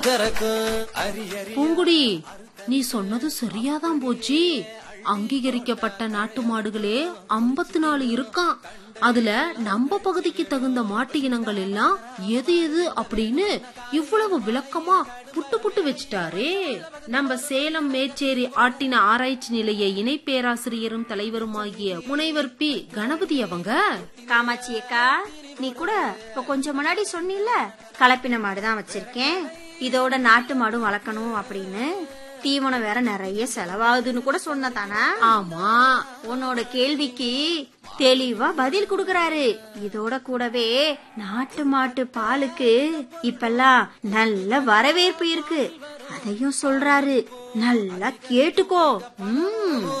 பூங்குடி நீ சொன்னது சரியாதான் போச்சு அங்கீகரிக்கப்பட்ட நாட்டு மாடுகளே 54 நாலு இருக்கான் அதுல நம்ம பகுதிக்கு தகுந்த மாட்டு இனங்கள் எல்லாம் எது எது அப்படின்னு இவ்வளவு விளக்கமா புட்டு புட்டு வச்சுட்டாரே நம்ம சேலம் மேச்சேரி ஆட்டின ஆராய்ச்சி நிலைய இணை பேராசிரியரும் தலைவருமாகிய முனைவர் பி கணபதி அவங்க காமாட்சி அக்கா நீ கூட இப்ப கொஞ்சம் முன்னாடி சொன்னில கலப்பின மாடு தான் வச்சிருக்கேன் இதோட நாட்டு மாடும் வளர்க்கணும் அப்படின்னு தீவனம் வேற நிறைய செலவாகுதுன்னு கூட சொன்னதானா ஆமா உன்னோட கேள்விக்கு தெளிவா பதில் கொடுக்கறாரு இதோட கூடவே நாட்டு மாட்டு பாலுக்கு இப்பெல்லாம் நல்ல வரவேற்பு இருக்கு அதையும் சொல்றாரு நல்லா கேட்டுக்கோ ம்